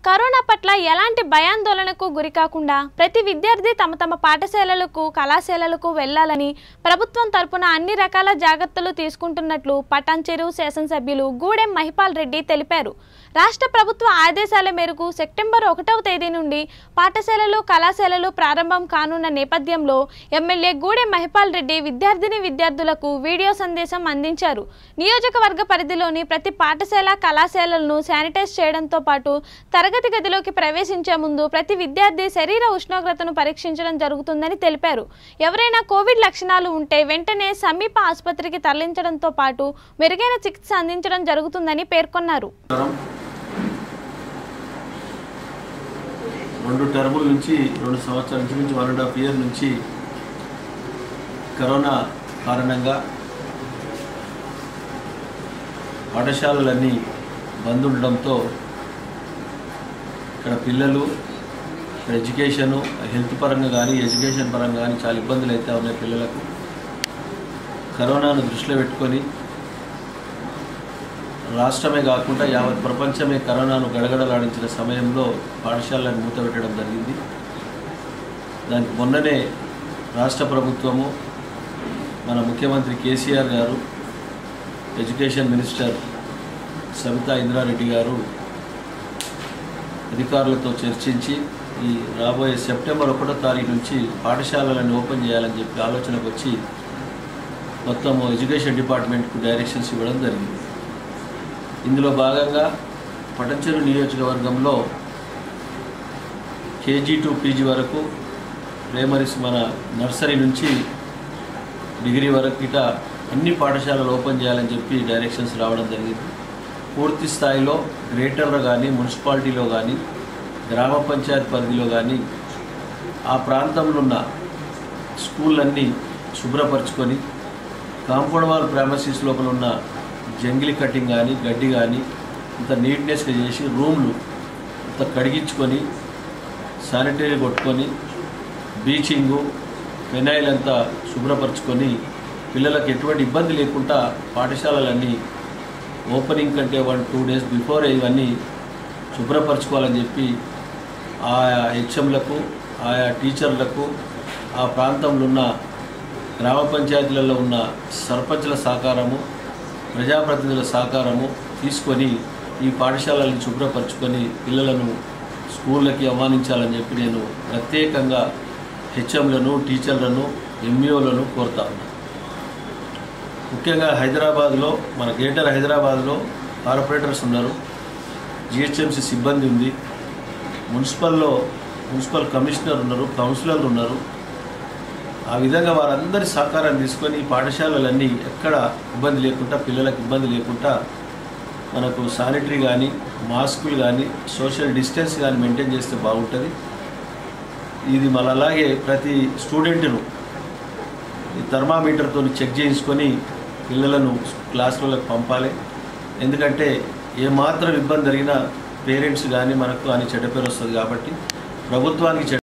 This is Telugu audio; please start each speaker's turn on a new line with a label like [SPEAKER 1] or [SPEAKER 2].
[SPEAKER 1] కరోనా పట్ల ఎలాంటి భయాందోళనకు గురికాకుండా ప్రతి విద్యార్థి తమ తమ పాఠశాలలకు కళాశాలలకు వెళ్లాలని ప్రభుత్వం తరపున అన్ని రకాల జాగ్రత్తలు తీసుకుంటున్నట్లు పటాన్చెరు శాసనసభ్యులు గూడెం మహిపాల్ రెడ్డి తెలిపారు రాష్ట్ర ప్రభుత్వ ఆదేశాల మేరకు సెప్టెంబర్ ఒకటవ తేదీ నుండి పాఠశాలలు కళాశాలలు ప్రారంభం కానున్న నేపథ్యంలో ఎమ్మెల్యే గూడెం మహిపాల్ రెడ్డి విద్యార్థిని విద్యార్థులకు వీడియో సందేశం అందించారు నియోజకవర్గ పరిధిలోని ప్రతి పాఠశాల కళాశాలలను శానిటైజ్ చేయడంతో పాటు తరగతి గదిలోకి ప్రవేశించే ముందు ప్రతి విద్యార్థి శరీర ఉష్ణోగ్రతను పరీక్షించడం జరుగుతుందని తెలిపారు ఎవరైనా కోవిడ్ లక్షణాలు ఉంటే వెంటనే సమీప ఆసుపత్రికి తరలించడంతో పాటు మెరుగైన చికిత్స అందించడం జరుగుతుందని పేర్కొన్నారు
[SPEAKER 2] తరం రెండు టర్ముల నుంచి రెండు సంవత్సరాల నుంచి నుంచి వన్ అండ్ హాఫ్ ఇయర్ నుంచి కరోనా కారణంగా పాఠశాలలన్నీ బంద్ ఉండడంతో ఇక్కడ పిల్లలు ఇక్కడ ఎడ్యుకేషను హెల్త్ పరంగా కానీ ఎడ్యుకేషన్ పరంగా కానీ చాలా ఇబ్బందులు అయితే ఉన్నాయి పిల్లలకు కరోనాను దృష్టిలో పెట్టుకొని రాష్ట్రమే కాకుండా యావత్ ప్రపంచమే కరోనాను గడగడలాడించిన సమయంలో పాఠశాలను మూతపెట్టడం జరిగింది దానికి మొన్ననే రాష్ట్ర ప్రభుత్వము మన ముఖ్యమంత్రి కేసీఆర్ గారు ఎడ్యుకేషన్ మినిస్టర్ సవితా ఇంద్రారెడ్డి గారు అధికారులతో చర్చించి ఈ రాబోయే సెప్టెంబర్ ఒకటో తారీఖు నుంచి పాఠశాలలను ఓపెన్ చేయాలని చెప్పి ఆలోచనకు వచ్చి మొత్తం ఎడ్యుకేషన్ డిపార్ట్మెంట్కు డైరెక్షన్స్ ఇవ్వడం జరిగింది ఇందులో భాగంగా పటంచెరు నియోజకవర్గంలో కేజీ టు పీజీ వరకు ప్రైమరీస్ మన నర్సరీ నుంచి డిగ్రీ వరకు ఇట అన్ని పాఠశాలలు ఓపెన్ చేయాలని చెప్పి డైరెక్షన్స్ రావడం జరిగింది పూర్తి స్థాయిలో గ్రేటర్లో కానీ మున్సిపాలిటీలో కానీ గ్రామ పంచాయత్ పరిధిలో కానీ ఆ ప్రాంతంలో ఉన్న స్కూళ్ళన్నీ శుభ్రపరచుకొని కాంపౌండ్ వాల్ ప్రైమసీస్ లోపల ఉన్న జంగిలి కటింగ్ కానీ గడ్డి కానీ ఇంత నీట్నెస్గా చేసి రూమ్లు ఇంత కడిగించుకొని శానిటరీ కొట్టుకొని బీచింగు ఫెనైల్ అంతా శుభ్రపరచుకొని పిల్లలకు ఎటువంటి ఇబ్బంది లేకుండా పాఠశాలలన్నీ ఓపెనింగ్ కంటే వన్ టూ డేస్ బిఫోర్ ఇవన్నీ శుభ్రపరచుకోవాలని చెప్పి ఆయా హెచ్ఎంలకు ఆయా టీచర్లకు ఆ ప్రాంతంలో ఉన్న గ్రామ పంచాయతీలలో ఉన్న సర్పంచుల సహకారము ప్రజాప్రతినిధుల సహకారము తీసుకొని ఈ పాఠశాలలను శుభ్రపరచుకొని పిల్లలను స్కూళ్ళకి ఆహ్వానించాలని చెప్పి నేను ప్రత్యేకంగా హెచ్ఎంలను టీచర్లను ఎంఈఓలను కోరుతా ఉన్నాను ముఖ్యంగా హైదరాబాద్లో మన గ్రేటర్ హైదరాబాద్లో కార్పొరేటర్స్ ఉన్నారు జిహెచ్ఎంసీ సిబ్బంది ఉంది మున్సిపల్లో మున్సిపల్ కమిషనర్ ఉన్నారు కౌన్సిలర్లు ఉన్నారు ఆ విధంగా వారందరి సహకారాన్ని తీసుకొని ఈ పాఠశాలలన్నీ ఎక్కడ ఇబ్బంది లేకుండా పిల్లలకు ఇబ్బంది లేకుండా మనకు శానిటరీ కానీ మాస్కులు కానీ సోషల్ డిస్టెన్స్ కానీ మెయింటైన్ చేస్తే బాగుంటుంది ఇది మన అలాగే ప్రతి స్టూడెంట్ను ఈ థర్మామీటర్తో చెక్ చేయించుకొని పిల్లలను క్లాసులకు పంపాలి ఎందుకంటే ఏమాత్రం ఇబ్బంది జరిగినా పేరెంట్స్ కానీ మనకు అని చెడ్డ పేరు వస్తుంది కాబట్టి ప్రభుత్వానికి చెడ్డ